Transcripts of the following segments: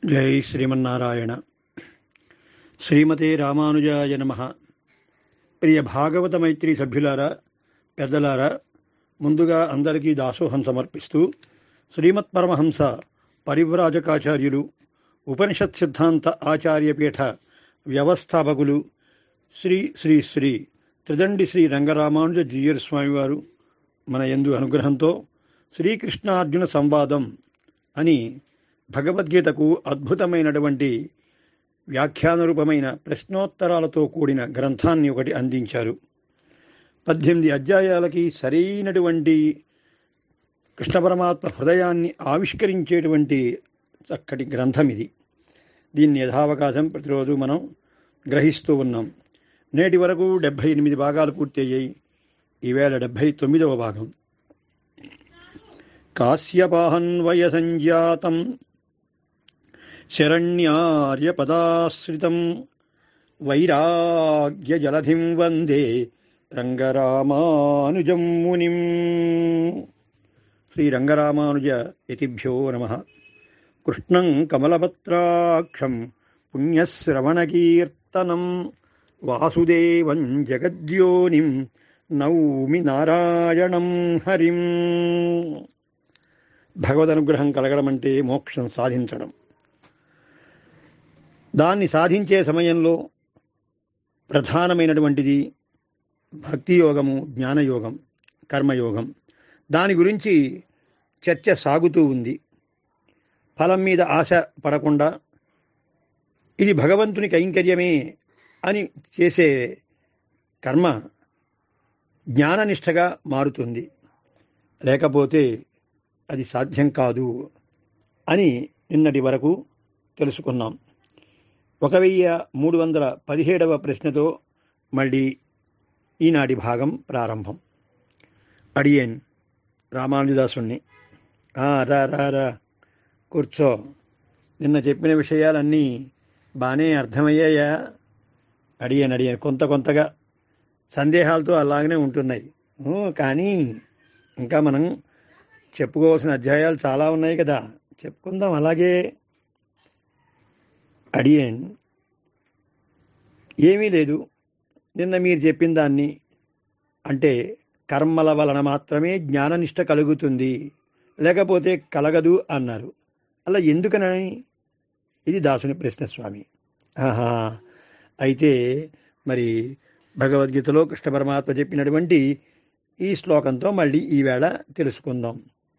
జై శ్రీమన్నారాయణ శ్రీమతే రామానుజాయ నమ ప్రియ భాగవత మైత్రి సభ్యులారా పెద్దలారా ముందుగా అందరికీ దాసోహం సమర్పిస్తూ శ్రీమత్ పరమహంస పరివ్రాజకాచార్యులు ఉపనిషత్ సిద్ధాంత ఆచార్యపీఠ వ్యవస్థాపకులు శ్రీ శ్రీ శ్రీ త్రిదండి శ్రీ రంగరామానుజ జీయర్ స్వామివారు మన యందు అనుగ్రహంతో శ్రీకృష్ణార్జున సంవాదం అని భగవద్గీతకు అద్భుతమైనటువంటి వ్యాఖ్యానరూపమైన ప్రశ్నోత్తరాలతో కూడిన గ్రంథాన్ని ఒకటి అందించారు పద్దెనిమిది అధ్యాయాలకి సరైనటువంటి కృష్ణ పరమాత్మ హృదయాన్ని ఆవిష్కరించేటువంటి చక్కటి గ్రంథం ఇది దీన్ని యథావకాశం ప్రతిరోజు మనం గ్రహిస్తూ ఉన్నాం నేటి వరకు డెబ్భై ఎనిమిది భాగాలు పూర్తి అయ్యాయి ఈవేళ డెబ్భై తొమ్మిదవ భాగం కాశ్యపాహన్వయ సంజాతం శరణ్యార్యపదాశ్రితం వైరాగ్యజలధిం వందే రంగరామానుజం మునిం శ్రీరంగరామానుజ యతిభ్యో నమ కృష్ణం కమలపత్రాక్షం పుణ్యశ్రవణకీర్తనం వాసుదేవం జగద్యోనిం నౌమి నారాయణం హరిం భగవదనుగ్రహం కలగడం అంటే మోక్షం సాధించడం దాన్ని సాధించే సమయంలో ప్రధానమైనటువంటిది భక్తి యోగము జ్ఞానయోగం కర్మయోగం దాని గురించి చర్చ సాగుతూ ఉంది ఫలం మీద ఆశ పడకుండా ఇది భగవంతుని కైంకర్యమే అని చేసే కర్మ జ్ఞాననిష్టగా మారుతుంది లేకపోతే అది సాధ్యం కాదు అని నిన్నటి వరకు తెలుసుకున్నాం ఒక వెయ్యి మూడు వందల పదిహేడవ ప్రశ్నతో మళ్ళీ ఈనాటి భాగం ప్రారంభం అడియేన్ రామానుజదాసుణ్ణి రా రా రా కూర్చో నిన్న చెప్పిన విషయాలన్నీ బాగానే అర్థమయ్యాయా అడిగాను అడిగాను కొంత కొంతగా సందేహాలతో అలాగనే ఉంటున్నాయి కానీ ఇంకా మనం చెప్పుకోవాల్సిన అధ్యాయాలు చాలా ఉన్నాయి కదా చెప్పుకుందాం అలాగే అడియన్ ఏమీ లేదు నిన్న మీరు చెప్పిన దాన్ని అంటే కర్మల వలన మాత్రమే జ్ఞాననిష్ట కలుగుతుంది లేకపోతే కలగదు అన్నారు అలా ఎందుకనని ఇది దాసుని ప్రశ్న స్వామి ఆహా అయితే మరి భగవద్గీతలో కృష్ణ పరమాత్మ చెప్పినటువంటి ఈ శ్లోకంతో మళ్ళీ ఈవేళ తెలుసుకుందాం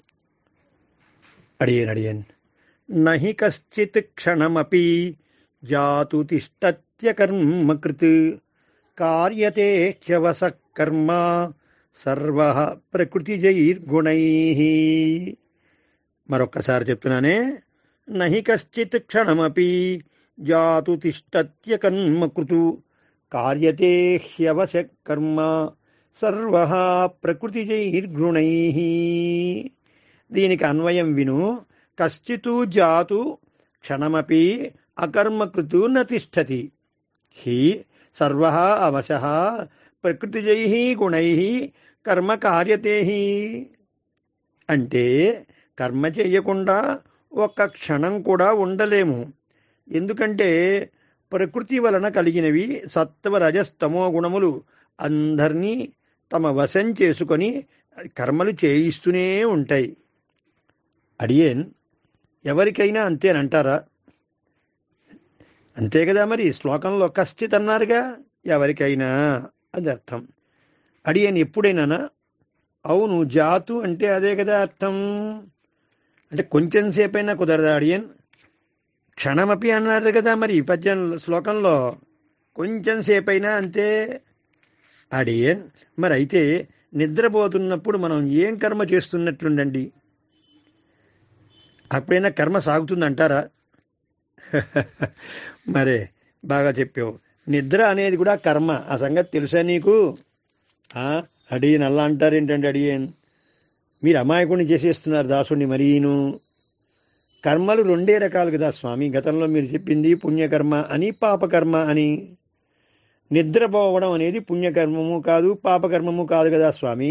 అడియన్ అడియన్ నహి కశ్చిత్ క్షణమపి జాతు తిష్టత్యకర్మకృత్ కార్యతే హ్యవస కర్మ సర్వ ప్రకృతిజైర్గుణై మరొక్కసారి చెప్తున్నానే నహి కశ్చిత్ క్షణమపి జాతు తిష్టత్యకర్మకృతు కార్యతే హ్యవశ కర్మ సర్వ ప్రకృతిజైర్గుణై దీనికి అన్వయం విను కశ్చితు జాతు క్షణమపి అకర్మకృతు నతిష్టతి హి సర్వ అవశ ప్రకృతిజై గుణై కర్మ కార్యతే అంటే కర్మ చేయకుండా ఒక్క క్షణం కూడా ఉండలేము ఎందుకంటే ప్రకృతి వలన కలిగినవి సత్వ రజస్తమో గుణములు అందరినీ తమ వశం చేసుకొని కర్మలు చేయిస్తూనే ఉంటాయి అడియేన్ ఎవరికైనా అంతేనంటారా అంతే కదా మరి శ్లోకంలో కశ్చిత్ అన్నారుగా ఎవరికైనా అది అర్థం అడియన్ ఎప్పుడైనా అవును జాతు అంటే అదే కదా అర్థం అంటే కొంచెం సేపైనా కుదరదా అడియన్ క్షణమపి అన్నారు కదా మరి పద్యం శ్లోకంలో కొంచెం సేపైనా అంతే అడియన్ మరి అయితే నిద్రపోతున్నప్పుడు మనం ఏం కర్మ చేస్తున్నట్లుండండి అప్పుడైనా కర్మ సాగుతుందంటారా మరే బాగా చెప్పావు నిద్ర అనేది కూడా కర్మ ఆ సంగతి తెలుసా నీకు అడియన్ అలా అంటారు ఏంటంటే అడియన్ మీరు అమాయకుడిని చేసేస్తున్నారు దాసుడిని మరీను కర్మలు రెండే రకాలు కదా స్వామి గతంలో మీరు చెప్పింది పుణ్యకర్మ అని పాపకర్మ అని నిద్రపోవడం అనేది పుణ్యకర్మము కాదు పాపకర్మము కాదు కదా స్వామి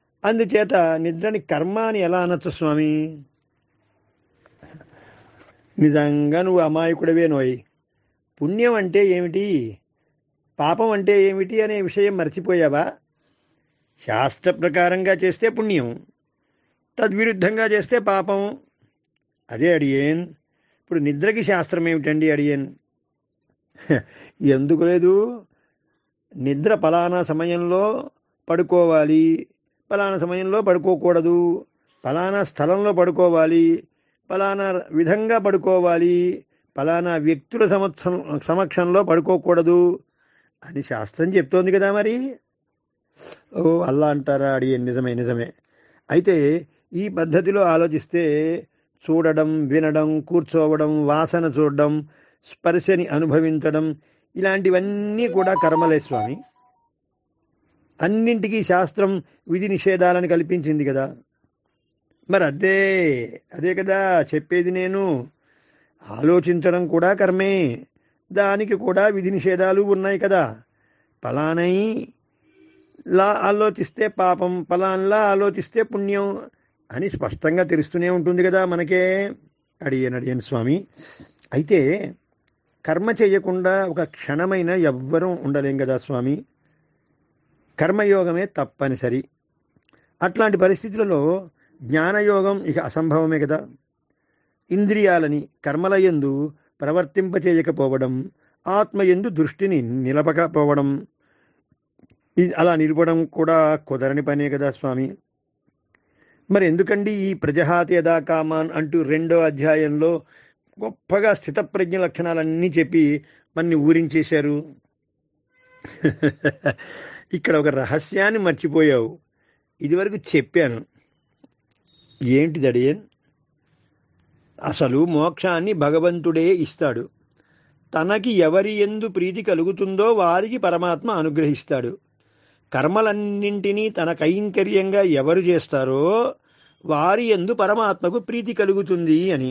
అందుచేత నిద్రని కర్మ అని ఎలా అనొచ్చు స్వామి నిజంగా నువ్వు అమాయకుడవే నోయ్ పుణ్యం అంటే ఏమిటి పాపం అంటే ఏమిటి అనే విషయం మర్చిపోయావా శాస్త్ర ప్రకారంగా చేస్తే పుణ్యం తద్విరుద్ధంగా చేస్తే పాపం అదే అడియేన్ ఇప్పుడు నిద్రకి శాస్త్రం ఏమిటండి అడియేన్ హ, ఎందుకు లేదు నిద్ర పలానా సమయంలో పడుకోవాలి పలానా సమయంలో పడుకోకూడదు పలానా స్థలంలో పడుకోవాలి పలానా విధంగా పడుకోవాలి పలానా వ్యక్తుల సమక్షం సమక్షంలో పడుకోకూడదు అని శాస్త్రం చెప్తోంది కదా మరి ఓ అల్లా అంటారా అడిగే నిజమే నిజమే అయితే ఈ పద్ధతిలో ఆలోచిస్తే చూడడం వినడం కూర్చోవడం వాసన చూడడం స్పర్శని అనుభవించడం ఇలాంటివన్నీ కూడా కర్మలే స్వామి అన్నింటికీ శాస్త్రం విధి నిషేధాలను కల్పించింది కదా మరి అదే అదే కదా చెప్పేది నేను ఆలోచించడం కూడా కర్మే దానికి కూడా విధి నిషేధాలు ఉన్నాయి కదా పలానై లా ఆలోచిస్తే పాపం పలాన్లా ఆలోచిస్తే పుణ్యం అని స్పష్టంగా తెలుస్తూనే ఉంటుంది కదా మనకే అడిగాను అడిగాను స్వామి అయితే కర్మ చేయకుండా ఒక క్షణమైన ఎవ్వరూ ఉండలేం కదా స్వామి కర్మయోగమే తప్పనిసరి అట్లాంటి పరిస్థితులలో జ్ఞానయోగం ఇక అసంభవమే కదా ఇంద్రియాలని కర్మలయందు ప్రవర్తింపచేయకపోవడం ఆత్మయందు దృష్టిని నిలపకపోవడం ఇది అలా నిలపడం కూడా కుదరని పనే కదా స్వామి మరి ఎందుకండి ఈ ప్రజహాతి యథా కామాన్ అంటూ రెండో అధ్యాయంలో గొప్పగా స్థితప్రజ్ఞ లక్షణాలన్నీ చెప్పి మన్ని ఊరించేశారు ఇక్కడ ఒక రహస్యాన్ని మర్చిపోయావు ఇదివరకు చెప్పాను ఏంటిది అడియన్ అసలు మోక్షాన్ని భగవంతుడే ఇస్తాడు తనకి ఎవరి ఎందు ప్రీతి కలుగుతుందో వారికి పరమాత్మ అనుగ్రహిస్తాడు కర్మలన్నింటినీ తన కైంకర్యంగా ఎవరు చేస్తారో వారి ఎందు పరమాత్మకు ప్రీతి కలుగుతుంది అని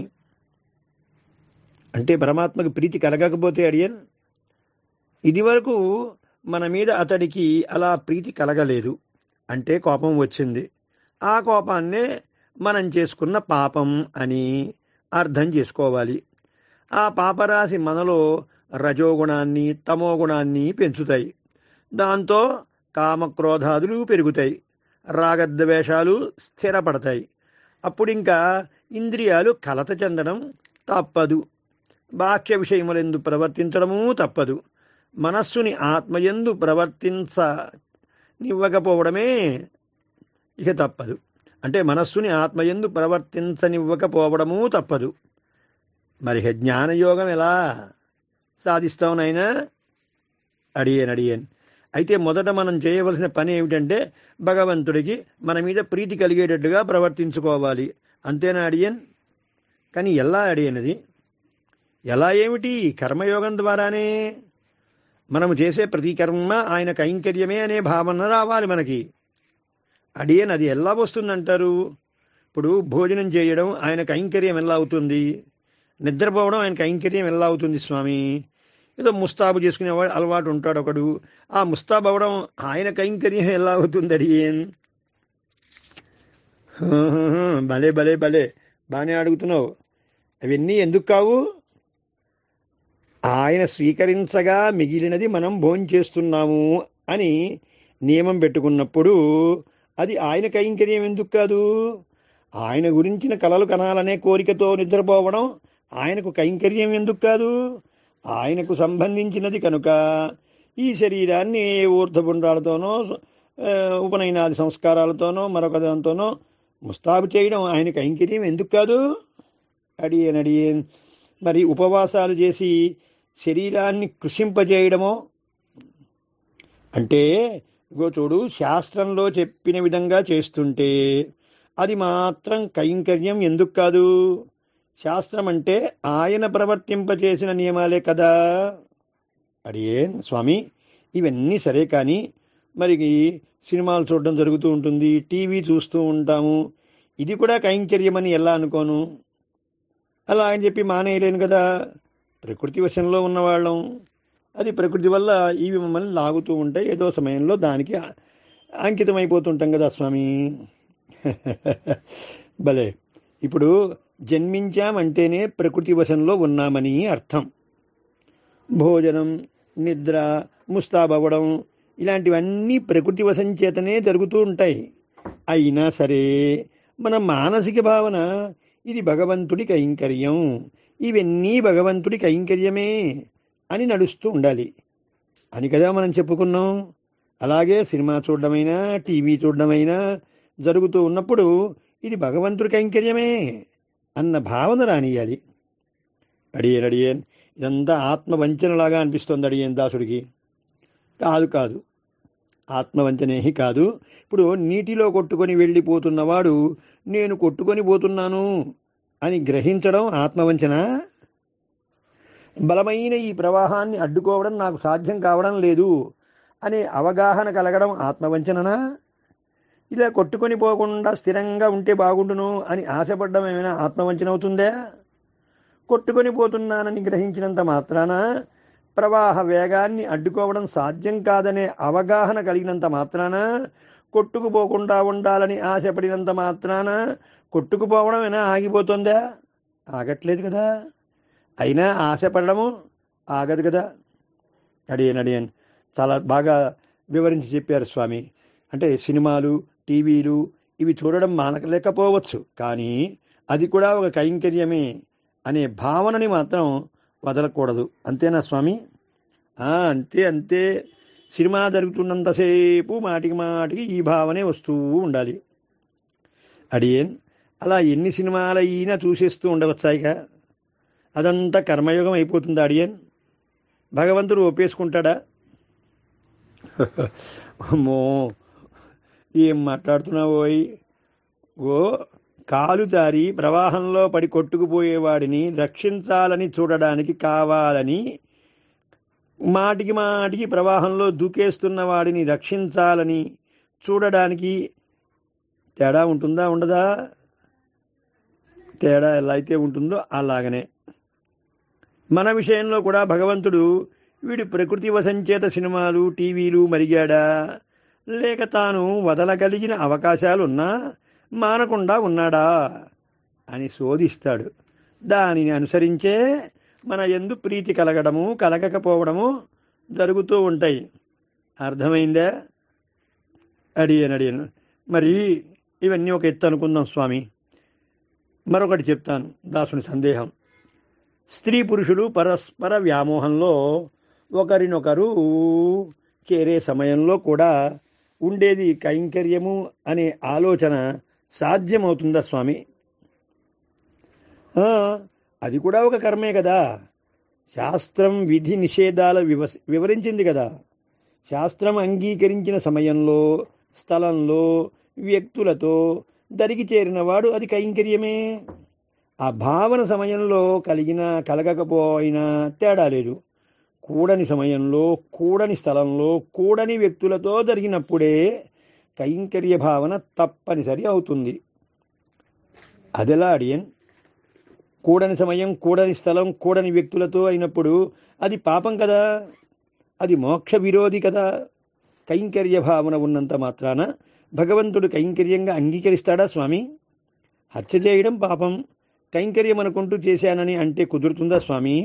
అంటే పరమాత్మకు ప్రీతి కలగకపోతే అడియన్ ఇదివరకు మన మీద అతడికి అలా ప్రీతి కలగలేదు అంటే కోపం వచ్చింది ఆ కోపాన్నే మనం చేసుకున్న పాపం అని అర్థం చేసుకోవాలి ఆ పాపరాశి మనలో రజోగుణాన్ని తమోగుణాన్ని పెంచుతాయి దాంతో కామక్రోధాదులు పెరుగుతాయి రాగద్వేషాలు స్థిరపడతాయి అప్పుడింకా ఇంద్రియాలు కలత చెందడం తప్పదు బాహ్య విషయములందు ప్రవర్తించడమూ తప్పదు మనస్సుని ఆత్మయందు ప్రవర్తించ నివ్వకపోవడమే ఇక తప్పదు అంటే మనస్సుని ఆత్మయందు ప్రవర్తించనివ్వకపోవడమూ తప్పదు మరి ఇక జ్ఞానయోగం ఎలా సాధిస్తాం నాయనా అడియన్ అడియన్ అయితే మొదట మనం చేయవలసిన పని ఏమిటంటే భగవంతుడికి మన మీద ప్రీతి కలిగేటట్టుగా ప్రవర్తించుకోవాలి అంతేనా అడియన్ కానీ ఎలా అడియనది ఎలా ఏమిటి కర్మయోగం ద్వారానే మనము చేసే ప్రతి కర్మ ఆయన కైంకర్యమే అనే భావన రావాలి మనకి అడియన్ అది ఎలా వస్తుందంటారు ఇప్పుడు భోజనం చేయడం ఆయన కైంకర్యం ఎలా అవుతుంది నిద్రపోవడం ఆయన కైంకర్యం ఎలా అవుతుంది స్వామి ఏదో ముస్తాబు చేసుకునేవాడు అలవాటు ఉంటాడు ఒకడు ఆ ముస్తాబు అవడం ఆయన కైంకర్యం ఎలా అవుతుంది అడియన్ భలే భలే భలే బాగానే అడుగుతున్నావు అవన్నీ ఎందుకు కావు ఆయన స్వీకరించగా మిగిలినది మనం భోంచేస్తున్నాము అని నియమం పెట్టుకున్నప్పుడు అది ఆయన కైంకర్యం ఎందుకు కాదు ఆయన గురించిన కలలు కనాలనే కోరికతో నిద్రపోవడం ఆయనకు కైంకర్యం ఎందుకు కాదు ఆయనకు సంబంధించినది కనుక ఈ శరీరాన్ని ఏ ఊర్ధపుండ్రాలతోనో ఆ, ఉపనయనాది సంస్కారాలతోనో మరొక దాంతోనో ముస్తాబు చేయడం ఆయన కైంకర్యం ఎందుకు కాదు అడియన్ అడియన్ మరి ఉపవాసాలు చేసి శరీరాన్ని కృషింపజేయడమో అంటే ఇగో చూడు శాస్త్రంలో చెప్పిన విధంగా చేస్తుంటే అది మాత్రం కైంకర్యం ఎందుకు కాదు శాస్త్రం అంటే ఆయన ప్రవర్తింపచేసిన నియమాలే కదా అడియే స్వామి ఇవన్నీ సరే కానీ మరి సినిమాలు చూడడం జరుగుతూ ఉంటుంది టీవీ చూస్తూ ఉంటాము ఇది కూడా కైంకర్యమని ఎలా అనుకోను అలా అని చెప్పి మానేయలేను కదా ప్రకృతి వశంలో ఉన్నవాళ్ళం అది ప్రకృతి వల్ల ఇవి మమ్మల్ని లాగుతూ ఉంటాయి ఏదో సమయంలో దానికి అంకితం అయిపోతుంటాం కదా స్వామి భలే ఇప్పుడు జన్మించామంటేనే ప్రకృతి వశంలో ఉన్నామని అర్థం భోజనం నిద్ర ముస్తాబవ్వడం ఇలాంటివన్నీ ప్రకృతి వశం చేతనే జరుగుతూ ఉంటాయి అయినా సరే మన మానసిక భావన ఇది భగవంతుడి కైంకర్యం ఇవన్నీ భగవంతుడి కైంకర్యమే అని నడుస్తూ ఉండాలి అని కదా మనం చెప్పుకున్నాం అలాగే సినిమా చూడడమైనా టీవీ చూడడమైనా జరుగుతూ ఉన్నప్పుడు ఇది భగవంతుడి కైంకర్యమే అన్న భావన రానియాలి అడియన్ అడియన్ ఇదంతా ఆత్మవంచనలాగా అనిపిస్తుంది అడియన్ దాసుడికి కాదు కాదు ఆత్మవంచనేహి కాదు ఇప్పుడు నీటిలో కొట్టుకొని వెళ్ళిపోతున్నవాడు నేను కొట్టుకొని పోతున్నాను అని గ్రహించడం ఆత్మవంచన బలమైన ఈ ప్రవాహాన్ని అడ్డుకోవడం నాకు సాధ్యం కావడం లేదు అనే అవగాహన కలగడం ఆత్మవంచననా ఇలా కొట్టుకొని పోకుండా స్థిరంగా ఉంటే బాగుండును అని ఆశపడడం ఏమైనా ఆత్మవంచన అవుతుందా కొట్టుకొని పోతున్నానని గ్రహించినంత మాత్రాన ప్రవాహ వేగాన్ని అడ్డుకోవడం సాధ్యం కాదనే అవగాహన కలిగినంత మాత్రాన కొట్టుకుపోకుండా ఉండాలని ఆశపడినంత మాత్రాన కొట్టుకుపోవడం అయినా ఆగిపోతుందా ఆగట్లేదు కదా అయినా ఆశపడము ఆగదు కదా అడియన్ అడియన్ చాలా బాగా వివరించి చెప్పారు స్వామి అంటే సినిమాలు టీవీలు ఇవి చూడడం మానకలేకపోవచ్చు కానీ అది కూడా ఒక కైంకర్యమే అనే భావనని మాత్రం వదలకూడదు అంతేనా స్వామి ఆ, అంతే అంతే సినిమా జరుగుతున్నంతసేపు మాటికి మాటికి ఈ భావనే వస్తూ ఉండాలి అడియన్ అలా ఎన్ని సినిమాలైనా చూసేస్తూ ఉండవచ్చా ఇక అదంతా కర్మయోగం అయిపోతుంది అడియన్ భగవంతుడు ఒప్పేసుకుంటాడా అమ్మో ఏం మాట్లాడుతున్నావోయ్ ఓ కాలు జారి ప్రవాహంలో పడి కొట్టుకుపోయేవాడిని రక్షించాలని చూడడానికి కావాలని మాటికి మాటికి ప్రవాహంలో దూకేస్తున్న వాడిని రక్షించాలని చూడడానికి తేడా ఉంటుందా ఉండదా తేడా ఎలా అయితే ఉంటుందో అలాగనే మన విషయంలో కూడా భగవంతుడు వీడు ప్రకృతి వశంచేత సినిమాలు టీవీలు మరిగాడా లేక తాను వదలగలిగిన అవకాశాలున్నా మానకుండా ఉన్నాడా అని శోధిస్తాడు దానిని అనుసరించే మన ఎందు ప్రీతి కలగడము కలగకపోవడము జరుగుతూ ఉంటాయి అర్థమైందా అడిగాను అడిగాను మరి ఇవన్నీ ఒక ఎత్తు అనుకుందాం స్వామి మరొకటి చెప్తాను దాసుని సందేహం స్త్రీ పురుషులు పరస్పర వ్యామోహంలో ఒకరినొకరు చేరే సమయంలో కూడా ఉండేది కైంకర్యము అనే ఆలోచన సాధ్యమవుతుందా స్వామి ఆ, అది కూడా ఒక కర్మే కదా శాస్త్రం విధి నిషేధాల వివ వివరించింది కదా శాస్త్రం అంగీకరించిన సమయంలో స్థలంలో వ్యక్తులతో దరికి చేరినవాడు అది కైంకర్యమే ఆ భావన సమయంలో కలిగిన కలగకపోయినా తేడా లేదు కూడని సమయంలో కూడని స్థలంలో కూడని వ్యక్తులతో జరిగినప్పుడే కైంకర్య భావన తప్పనిసరి అవుతుంది అదెలా అడియన్ కూడని సమయం కూడని స్థలం కూడని వ్యక్తులతో అయినప్పుడు అది పాపం కదా అది మోక్ష విరోధి కదా కైంకర్య భావన ఉన్నంత మాత్రాన భగవంతుడు కైంకర్యంగా అంగీకరిస్తాడా స్వామి హత్య చేయడం పాపం కైంకర్యం అనుకుంటూ చేశానని అంటే కుదురుతుందా స్వామి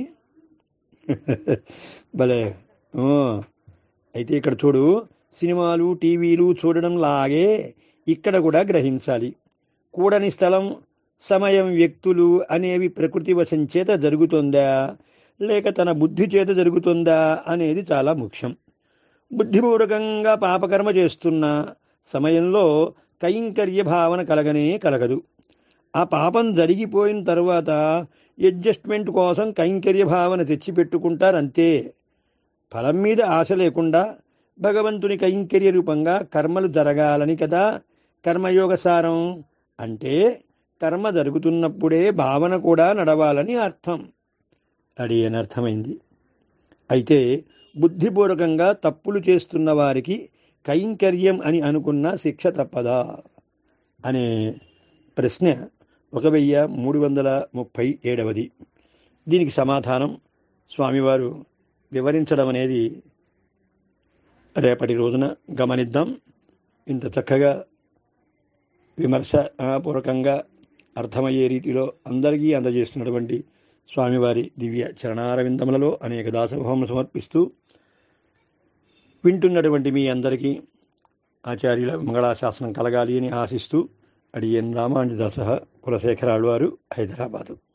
భలే ఓ, అయితే ఇక్కడ చూడు సినిమాలు టీవీలు చూడడం లాగే ఇక్కడ కూడా గ్రహించాలి కూడని స్థలం సమయం వ్యక్తులు అనేవి ప్రకృతి వశం చేత జరుగుతుందా లేక తన బుద్ధి చేత జరుగుతుందా అనేది చాలా ముఖ్యం బుద్ధిపూర్వకంగా పాపకర్మ చేస్తున్న సమయంలో కైంకర్య భావన కలగనే కలగదు ఆ పాపం జరిగిపోయిన తర్వాత అడ్జస్ట్మెంట్ కోసం కైంకర్య భావన తెచ్చిపెట్టుకుంటారంతే ఫలం మీద ఆశ లేకుండా భగవంతుని కైంకర్య రూపంగా కర్మలు జరగాలని కదా కర్మయోగ సారం అంటే కర్మ జరుగుతున్నప్పుడే భావన కూడా నడవాలని అర్థం అది అని అర్థమైంది అయితే బుద్ధిపూర్వకంగా తప్పులు చేస్తున్న వారికి కైంకర్యం అని అనుకున్న శిక్ష తప్పదా అనే ప్రశ్న ఒక వెయ్యి మూడు వందల ముప్పై ఏడవది దీనికి సమాధానం స్వామివారు వివరించడం అనేది రేపటి రోజున గమనిద్దాం ఇంత చక్కగా విమర్శ ఆ, పూర్వకంగా అర్థమయ్యే రీతిలో అందరికీ అందజేస్తున్నటువంటి స్వామివారి దివ్య చరణారవిందములలో అనేక దాసభావం సమర్పిస్తూ వింటున్నటువంటి మీ అందరికీ ఆచార్యుల మంగళాశాసనం కలగాలి అని ఆశిస్తూ అడియన్ రామానుజదాస కులశేఖరాళ్ళు వారు హైదరాబాదు